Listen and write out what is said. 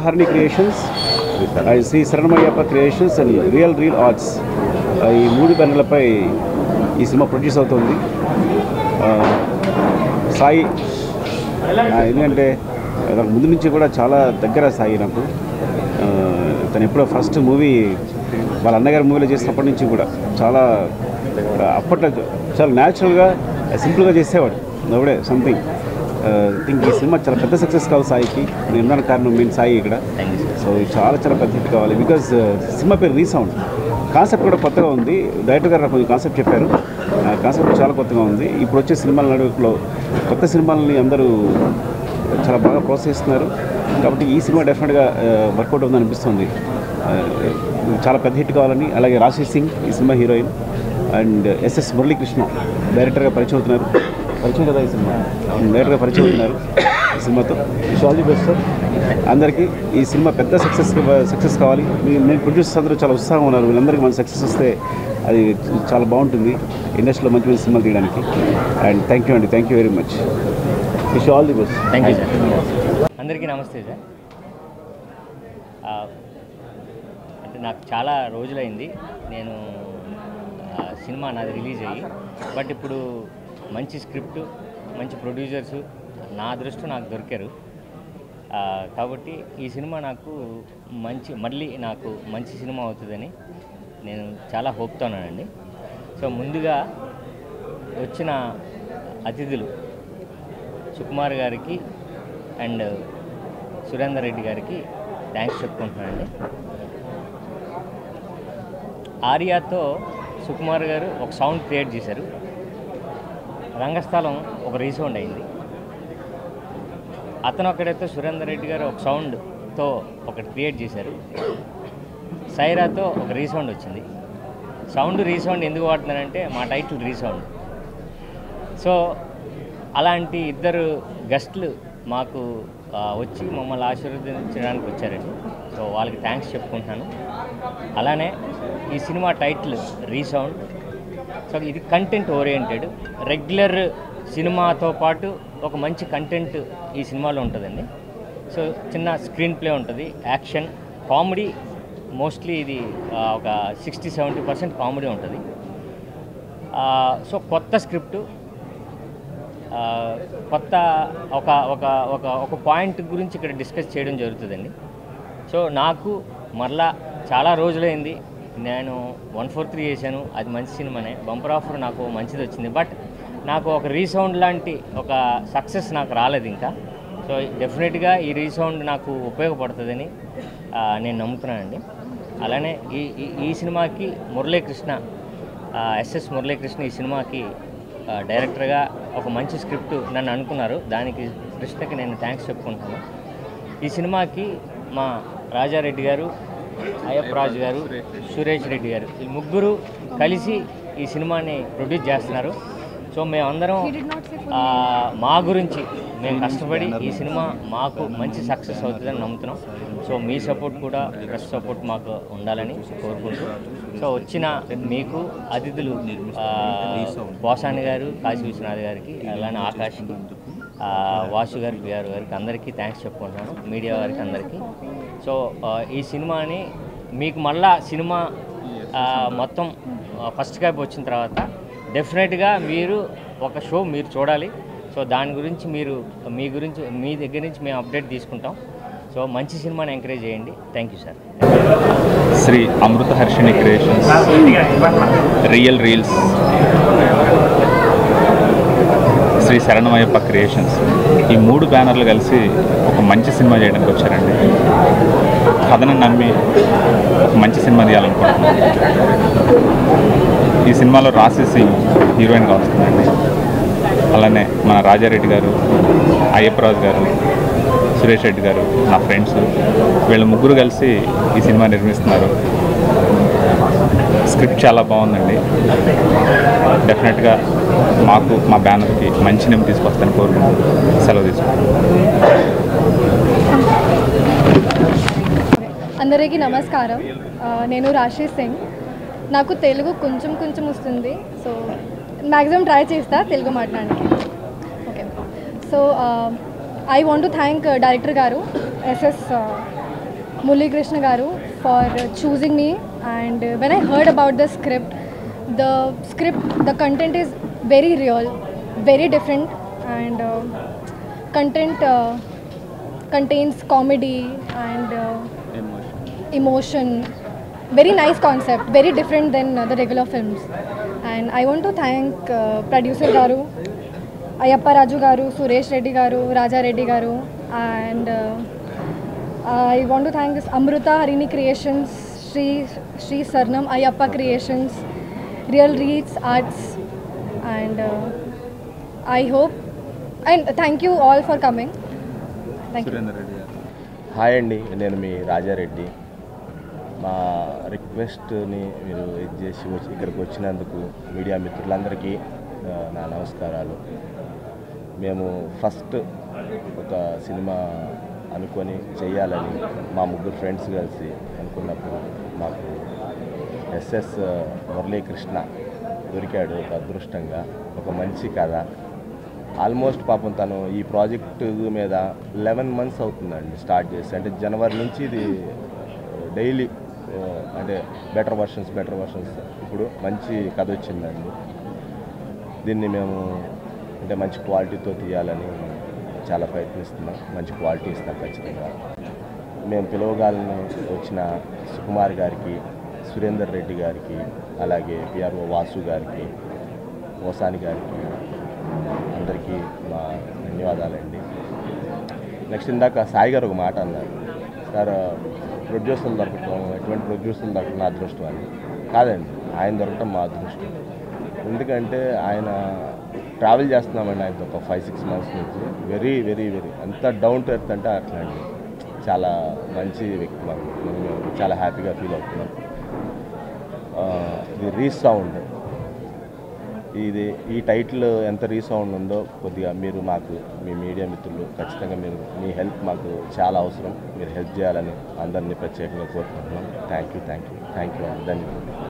Harini creations Shri Saranamayyappa creations and real real arts ఈ మూడు బ్యానర్లపై ఈ సినిమా ప్రొడ్యూస్ అవుతుంది ఆ, సాయి ఆ, ఎందుకంటే నాకు ముందు నుంచి కూడా చాలా దగ్గర సాయి నాకు ఆ, తను ఎప్పుడో ఫస్ట్ మూవీ వాళ్ళ అన్నగారి మూవీలో చేసినప్పటి నుంచి కూడా చాలా ఆ, అప్పట్లో చాలా న్యాచురల్గా సింపుల్గా చేసేవాడు నవ్వుడే సంథింగ్ థింక్ ఈ సినిమా చాలా పెద్ద సక్సెస్ కావాలి సాయికి నేను ఉన్నాను కారణం మెయిన్ సాయి ఇక్కడ సో ఇది చాలా చాలా పెద్ద హిట్ కావాలి బికాజ్ సినిమా పేరు రీసౌండ్ కాన్సెప్ట్ కూడా కొత్తగా ఉంది డైరెక్టర్ గారు కొంచెం కాన్సెప్ట్ చెప్పారు కాన్సెప్ట్ చాలా కొత్తగా ఉంది ఇప్పుడు వచ్చే సినిమాల నడుపులో కొత్త సినిమాలని అందరూ చాలా బాగా ప్రోత్సహిస్తున్నారు కాబట్టి ఈ సినిమా డెఫినెట్గా వర్కౌట్ అవుతుంది అనిపిస్తుంది ఆ, చాలా పెద్ద హిట్ కావాలని అలాగే రాశి సింగ్ ఈ cinema heroine and SS Muralikrishna డైరెక్టర్గా పరిచయం అవుతున్నారు పరిచయం కదా ఈ సినిమా డైరెక్టర్గా పరిచయం అవుతున్నారు ఈ సినిమాతో ఆల్ ది బెస్ట్ సార్ అందరికీ ఈ సినిమా పెద్ద సక్సెస్ సక్సెస్ కావాలి మీ- నేను ప్రొడ్యూసర్స్ అందరూ చాలా ఉత్సాహం ఉన్నారు వీళ్ళందరికీ మన సక్సెస్ వస్తే అది చాలా బాగుంటుంది ఇండస్ట్రీలో మంచి మంచి సినిమాలు తీయడానికి అండ్ థ్యాంక్ యూ అండి thank you very much wish all the best thank you sir అందరికీ నమస్తే సార్ ఆ, అంటే నాకు చాలా రోజులైంది నేను ఆ, సినిమా నాది రిలీజ్ అయ్యి బట్ ఇప్పుడు మంచి స్క్రిప్ట్ మంచి ప్రొడ్యూసర్స్ నా అదృష్టం నాకు దొరికారు ఆ, కాబట్టి ఈ సినిమా నాకు మంచి మళ్ళీ నాకు మంచి సినిమా అవుతుందని నేను చాలా హోప్తోన్నానండి సో ముందుగా వచ్చిన అతిథులు సుకుమార్ గారికి అండ్ సురేందర్ రెడ్డి గారికి థ్యాంక్స్ చెప్పుకుంటున్నానండి ఆర్యాతో సుకుమార్ గారు ఒక సౌండ్ క్రియేట్ చేశారు రంగస్థలం ఒక రీసౌండ్ అయింది అతను ఒకడైతే సురేందర్ రెడ్డి గారు ఒక సౌండ్తో ఒకటి క్రియేట్ చేశారు సైరాతో ఒక రీసౌండ్ వచ్చింది సౌండ్ రీసౌండ్ ఎందుకు వాడుతున్నారంటే మా టైటిల్ రీసౌండ్ సో అలాంటి ఇద్దరు గెస్ట్లు మాకు ఆ, వచ్చి మమ్మల్ని ఆశీర్వదించడానికి వచ్చారండి సో వాళ్ళకి థ్యాంక్స్ చెప్పుకుంటున్నాను అలానే ఈ సినిమా టైటిల్ రీసౌండ్ సో ఇది కంటెంట్ ఓరియంటెడ్ రెగ్యులర్ సినిమాతో పాటు ఒక మంచి కంటెంట్ ఈ సినిమాలో ఉంటుందండి సో చిన్న స్క్రీన్ ప్లే ఉంటుంది యాక్షన్ కామెడీ మోస్ట్లీ ఇది ఆ, ఒక సిక్స్టీ సెవెంటీ పర్సెంట్ కామెడీ ఉంటుంది ఆ, సో కొత్త స్క్రిప్టు ఆ, కొత్త ఒక ఒక ఒక ఒక పాయింట్ గురించి ఇక్కడ డిస్కస్ చేయడం జరుగుతుందండి సో నాకు మరలా చాలా రోజులైంది నేను వన్ ఫోర్ త్రీ చేశాను అది మంచి సినిమానే బంపర్ ఆఫర్ నాకు మంచిది వచ్చింది బట్ నాకు ఒక రీసౌండ్ లాంటి ఒక సక్సెస్ నాకు రాలేదు ఇంకా సో డెఫినెట్గా ఈ రీసౌండ్ నాకు ఉపయోగపడుతుందని ఆ, నేను నమ్ముతున్నానండి అలానే ఈ ఈ- ఈ సినిమాకి మురళీకృష్ణ ఎస్ఎస్ మురళీకృష్ణ ఈ సినిమాకి ఆ, డైరెక్టర్గా ఒక మంచి స్క్రిప్ట్ నన్ను అనుకున్నారు దానికి కృష్ణకి నేను థ్యాంక్స్ చెప్పుకుంటాను ఈ సినిమాకి మా రాజారెడ్డి గారు అయ్యప్ప రాజు గారు సురేష్ రెడ్డి గారు ఈ ముగ్గురు కలిసి ఈ సినిమాని ప్రొడ్యూస్ చేస్తున్నారు సో మేమందరం ఆ, మా గురించి మేము కష్టపడి ఈ సినిమా మాకు మంచి సక్సెస్ అవుతుందని నమ్ముతున్నాం సో మీ సపోర్ట్ కూడా ప్రెస్ సపోర్ట్ మాకు ఉండాలని కోరుకుంటూ సో వచ్చిన మీకు అతిథులు ఆ, పోసాని గారు కాశీ విశ్వనాథ్ గారికి అలానే ఆకాష్ ఆ, వాసు గారికి బిఆర్ గారికి అందరికీ థ్యాంక్స్ చెప్పుకుంటున్నాను మీడియా వారికి అందరికీ సో ఆ, ఈ సినిమాని మీకు మళ్ళా సినిమా ఆ, మొత్తం ఫస్ట్ క్యాప్ వచ్చిన తర్వాత డెఫినెట్గా మీరు ఒక షో మీరు చూడాలి సో దాని గురించి మీరు మీ గురించి మీ దగ్గర నుంచి మేము అప్డేట్ తీసుకుంటాం సో మంచి సినిమాని ఎంకరేజ్ చేయండి thank you sir Shri Amrita Harshini creations real reels Shri Saranamayyappa creations ఈ మూడు బ్యానర్లు కలిసి ఒక మంచి సినిమా చేయడానికి వచ్చారండి కథను నమ్మి ఒక మంచి సినిమా తీయాలనుకుంటున్నాను ఈ సినిమాలో రాశి సింగ్ హీరోయిన్గా వస్తుందండి అలానే మన రాజారెడ్డి గారు అయ్యప్పరాజు గారు సురేష్ రెడ్డి గారు నా ఫ్రెండ్స్ వీళ్ళ ముగ్గురు కలిసి ఈ సినిమా నిర్మిస్తున్నారు స్క్రిప్ట్ చాలా బాగుందండి డెఫినెట్గా మాకు మా బ్యానర్కి మంచి నేమ్ తీసుకొస్తాను కోరుకుంటూ సెలవు తీసుకుంటాను అందరికీ నమస్కారం ఆ, నేను రాశి సింగ్ నాకు తెలుగు కొంచెం కొంచెం వస్తుంది సో మ్యాక్సిమం ట్రై చేస్తా తెలుగు మాట్లాడడానికి okay so I want to thank director గారు SS Murli Krishna Garu for choosing me. And uh, when I heard about the script, the script, the content is very real, very different, and uh, content uh, contains comedy and uh, emotion. Very nice concept, very different than uh, the regular films. And I want to thank uh, producer Garu, Ayappa Raju Garu, Suresh Reddy Garu, Raja Reddy Garu, and uh, I want to thank this Amruta Harini Creations, Sri Sri Sarnam Ayappa Creations, Real Reads Arts, and uh, I hope and thank you all for coming. Thank you. Surender Reddy garu hi అండి నేను మీ రాజారెడ్డి మా రిక్వెస్ట్ని మీరు ఇది చేసి వచ్చి ఇక్కడికి వచ్చినందుకు media మిత్రులందరికీ ఆ, నా నమస్కారాలు మేము ఫస్ట్ ఒక సినిమా అనుకొని చేయాలని మా ముగ్గురు ఫ్రెండ్స్ కలిసి అనుకున్నప్పుడు మాకు ఎస్ఎస్ మురళీకృష్ణ దొరికాడు ఒక అదృష్టంగా ఒక మంచి కథ ఆల్మోస్ట్ పాపం తను ఈ ప్రాజెక్టు మీద లెవెన్ మంత్స్ అవుతుందండి స్టార్ట్ చేసి అంటే జనవరి నుంచి ఇది డైలీ అంటే బెటర్ వర్షన్స్ బెటర్ వర్షన్స్ ఇప్పుడు మంచి కథ వచ్చిందండి దీన్ని మేము అంటే మంచి క్వాలిటీతో తీయాలని చాలా ప్రయత్నిస్తున్నాం మంచి క్వాలిటీ ఇస్తాం ఖచ్చితంగా మేము పిలవగాలని వచ్చిన సుకుమార్ గారికి సురేందర్ రెడ్డి గారికి అలాగే పిఆర్ఓ వాసు గారికి మోసాని గారికి అందరికీ మా ధన్యవాదాలండి నెక్స్ట్ ఇందాక సాయి గారు ఒక మాట అన్నారు సార్ ప్రొడ్యూసర్లు దొరకటం ఎటువంటి ప్రొడ్యూసర్లు దొరకటం నా అదృష్టం అని కాదండి ఆయన దొరకటం మా అదృష్టం ఎందుకంటే ఆయన ట్రావెల్ చేస్తున్నామండి ఆయనతో ఒక ఫైవ్ సిక్స్ మంత్స్ నుంచి వెరీ వెరీ వెరీ అంత డౌన్ టు ఎర్త్ అంటే అట్లా అండి చాలా మంచి వ్యక్తి మాకు మేము చాలా హ్యాపీగా ఫీల్ అవుతున్నాం ఆ, ఇది రీసౌండ్ ఇది ఈ టైటిల్ ఎంత రీసౌండ్ ఉందో కొద్దిగా మీరు మాకు మీ మీడియా మిత్రులు ఖచ్చితంగా మీరు మీ హెల్ప్ మాకు చాలా అవసరం మీరు హెల్ప్ చేయాలని అందరినీ ప్రత్యేకంగా కోరుకుంటున్నాం thank you thank you thank you ధన్యవాదాలు